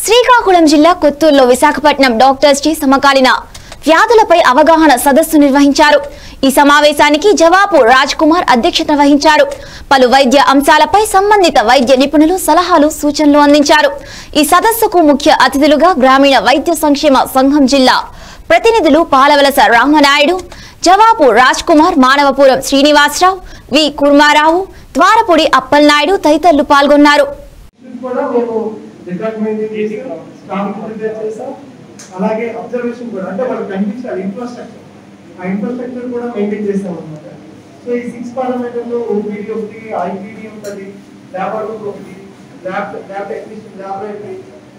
శ్రీకాకుళం జిల్లా కొత్తూరులో Visakhapatnam doctors day సమకాలీన వ్యాధులపై అవగాహన సదస్సు నిర్వహించారు ఈ సమావేశానికి జవాబు రాజ్ కుమార్ అధ్యక్షత వహించారు పలు వైద్య అంశాలపై సంబంధిత వైద్య నిపుణులు సలహాలు సూచనలు అందించారు ఈ సదస్సుకు ముఖ్య అతిథులుగా గ్రామీణ వైద్య సంక్షేమ సంఘం జిల్లా ప్రతినిధులు పాలవలస రామనాయుడు జవాబు రాజ్ కుమార్ మానవపురం శ్రీనివాసరావు వి కుర్మారావు ద్వారపూడి అప్పలనాయుడు తదితరులు పాల్గొన్నారు కూడా మేము రికార్డ్మెంట్ చేసాం స్టాంప్ ప్రిపేర్ చేసాం అలాగే అబ్జర్వేషన్ కూడా అంటే వాళ్ళకి కనిపించాలి ఇన్ఫ్రాస్ట్రక్చర్ ఆ ఇన్ఫ్రాస్ట్రక్చర్ కూడా మెయింటైన్ చేస్తాం అనమాట సో ఈ సిక్స్ పారామీటర్ లో ఓపీడీ ఒకటి ఐపీడీ ఉంటుంది ల్యాబ్ ఒకటి ల్యాబ్ ల్యాబ్ టెక్నీషియన్ ల్యాబొరేటరీ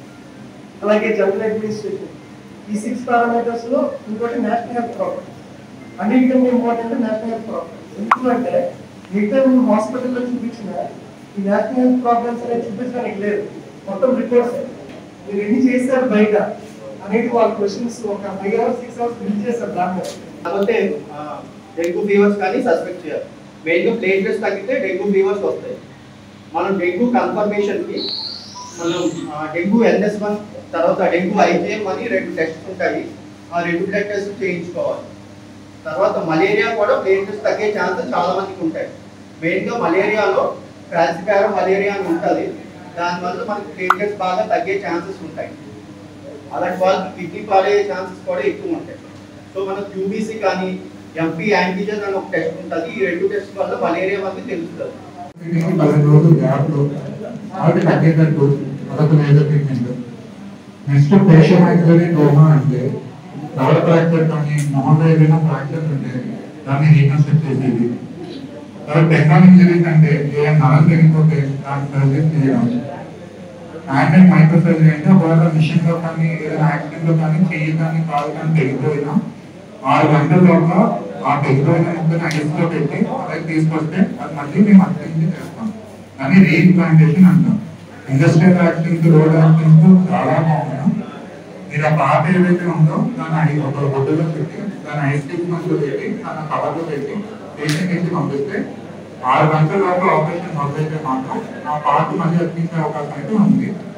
అలాగే జనరల్ అడ్మినిస్ట్రేషన్ ఈ సిక్స్ పారామీటర్స్ లో ఇంకోటి నేషనల్ హెల్త్ ప్రాబ్లమ్స్ అన్నిటికంటే ఇంపార్టెంట్ నేషనల్ హెల్త్ ప్రాబ్లమ్స్ ఎందుకంటే మిగతా హాస్పిటల్లో చూపించిన ఈ నేషనల్ హెల్త్ ప్రాబ్లమ్స్ అనేది చూపించడానికి లేదు మొత్తం రిపోర్ట్స్ మీరు ఎన్ని చేశారు బయట అనేది వాళ్ళ క్వశ్చన్స్ ఒక five hours six hours bill చేశారు దాని కాకపోతే డెంగ్యూ ఫీవర్స్ కానీ సస్పెక్ట్ చేయాలి మెయిన్గా ప్లేట్లెట్స్ తగ్గితే డెంగ్యూ ఫీవర్స్ వస్తాయి మనం డెంగ్యూ కన్ఫర్మేషన్కి మనం డెంగ్యూ ఎన్ఎస్ వన్ తర్వాత డెంగ్యూ ఐజీఎం అని రెండు టెస్ట్స్ ఉంటాయి ఆ రెండు బ్లడ్ టెస్ట్ చేయించుకోవాలి తర్వాత మలేరియా కూడా ప్లేట్లెట్స్ తగ్గే ఛాన్సెస్ చాలా మందికి ఉంటాయి మెయిన్గా మలేరియాలో ఫ్రాన్సికారో మలేరియా అని ఉంటుంది దానివల్ల మనకి ప్లేట్లెట్స్ బాగా తగ్గే ఛాన్సెస్ ఉంటాయి అలాంటి వాళ్ళకి కిడ్నీ పాడయ్యే ఛాన్సెస్ కూడా ఎక్కువ ఉంటాయి సో మనకు క్యూబీసీ కానీ ఎంపీ యాంటీజన్ అని ఒక టెస్ట్ ఉంటుంది ఈ రెండు టెస్ట్ వల్ల మలేరియా మనకి తెలుస్తుంది దీనికి పదిహేను రోజులు గ్యాప్లో ఆవిడ తగ్గేటట్టు అదొక major treatment next patient actually డోమా అంటే నవల ఫ్రాక్చర్ కానీ మొహంలో ఏదైనా ఫ్రాక్చర్ ఉంటే దాన్ని రీకన్స్ట్రక్ట్ చేసేది తర్వాత టెక్నాలజీ ఇంజరీస్ అంటే ఏ నరం తెగిపోతే దాన్ని సర్జరీ చేయడం హ్యాండ్ అండ్ మైక్రో సర్జరీ అంటే ఒకవేళ మిషన్ లో కానీ ఏదైనా యాక్సిడెంట్ లో కానీ చెయ్యి కానీ కాలు కానీ తెగిపోయినా ఆరు గంటల లోపల ఆ తెగిపోయిన ముక్కని ఐస్ లో పెట్టి అలాగే తీసుకొస్తే అది మళ్ళీ మేము అతికించి చేస్తాం కానీ రీఇంప్లాంటేషన్ అంటాం ఇండస్ట్రియల్ యాక్సిడెంట్ రోడ్ యాక్సిడెంట్ చాలా బాగున్నాం మీరు ఆ పాత ఏదైతే ఉందో దాన్ని ఐ- ఒక గుడ్డలో పెట్టి దాన్ని ఐస్ ట్రీట్మెంట్ లో పెట్టి దాన్ని కవర్ లో పెట్టి పేషెంట్ ఇంటికి పంపిస్తే ఆరు గంటల లోపల ఆపరేషన్ మొదలైతే మాత్రం ఆ పార్ట్ మళ్ళీ అతికించే అవకాశం అయితే ఉంది